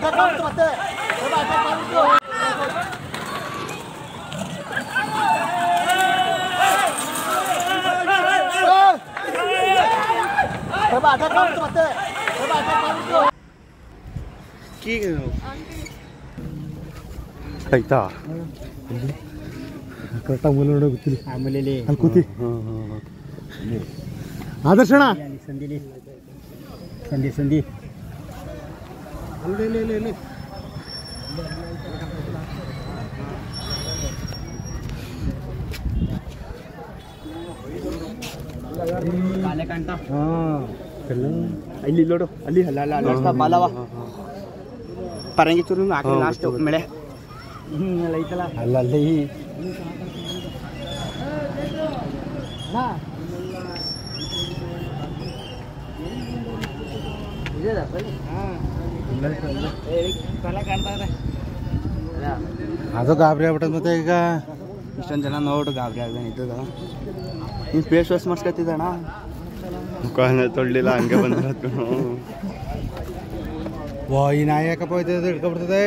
ಆಯ್ತಾ ಕರೆಕ್ಟಾಗಿ ಮೂಲ ನೋಡೋ ಗೊತ್ತಿಲ್ಲ ಆಮೇಲೆ ಅಲ್ಲಿ ಕೂತಿ ಆದರ್ಶಣ ಸಂದಿಲಿ ಸಂಧಿ ಸಂಧಿ ಕಾಲೆ ಕಾಣ್ತಾ ಹಾಂ ಇಲ್ಲಿ ನೋಡು ಅಲ್ಲಿ ಅಲ್ಲ ಅಲ್ಲ ಅಲ್ಲ ಬಾಲವ ಪರಂಗಿ ಚೂರು ಹಾಕಿ ಹಾ, ಲಾಸ್ಟ್ ಗೊತ್ತು, ಮೇಳೆ ಹ್ಮ್ ಅಲ್ಲಿ ಐತಲ್ಲ ಅಲ್ಲ ಅಲ್ಲಿ ಕಾಲ ಕಾಣ್ತಾ ಇದೆ ಅದು ಗಾಬರಿ ಆಗ್ಬಿಟ್ಟದ ಮತ್ತೆ ಈಗ ಇಷ್ಟೊಂದು ಜನ ನೋಡು ಗಾಬರಿ ಆಗ್ದೆ ಇದ್ದದ ನೀನು ಫೇಸ್ ವಾಶ್ ಮಾಡ್ಸ್ಕೊತಿದ್ದಣ ಮುಖನ ತೊಳ್ಳಿಲ್ಲ ಹಂಗೆ ಬಂದಿರತ್ತು ವಾ ಈ ನಾಯಿ ಯಾಕಪ್ಪ ಹೋಯ್ತದೆ ಹಿಡ್ಕೊಬಿಡ್ತದೆ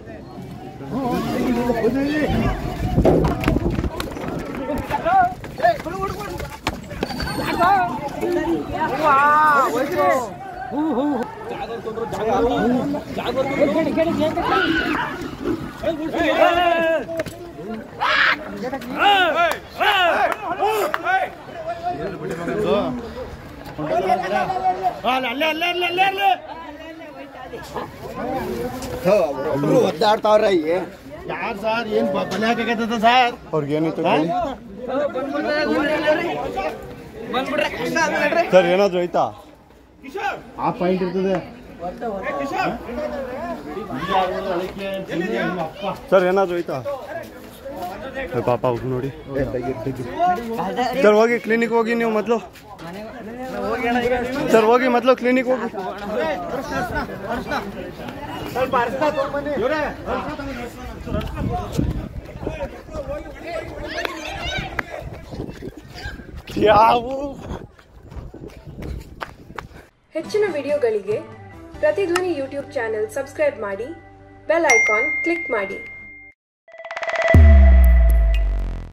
ಒದ್ದಾಡ್ತಾವ್ರ ಯಾರು ಸರ್ ಏನು ಬಲೆ ಹಾಕಕತ್ತದ ಸರ್ ಅವ್ರಿಗೆ ಏನಿತ್ತು ಸರ್ ಏನಾದ್ರು ಐತಾ ಆ ಪಾಯಿಂಟ್ ಇರ್ತದೆ ಸರ್ ಏನಾದ್ರು ಐತಾ ಏ ಪಾಪ ಅವ್ರು ನೋಡಿ ಸರ್ ಹೋಗಿ ಕ್ಲಿನಿಕ್ ಹೋಗಿ ನೀವು ಮೊದಲು ಸರ್ ಹೋಗಿ ಮೊದಲು ಕ್ಲಿನಿಕ್ ಹೋಗಿ ಯಾವ ಹೆಚ್ಚಿನ ವಿಡಿಯೋಗಳಿಗೆ ಪ್ರತಿಧ್ವನಿ ಯೂಟ್ಯೂಬ್ ಚಾನೆಲ್ ಸಬ್ಸ್ಕ್ರೈಬ್ ಮಾಡಿ ಬೆಲ್ ಐಕಾನ್ ಕ್ಲಿಕ್ ಮಾಡಿ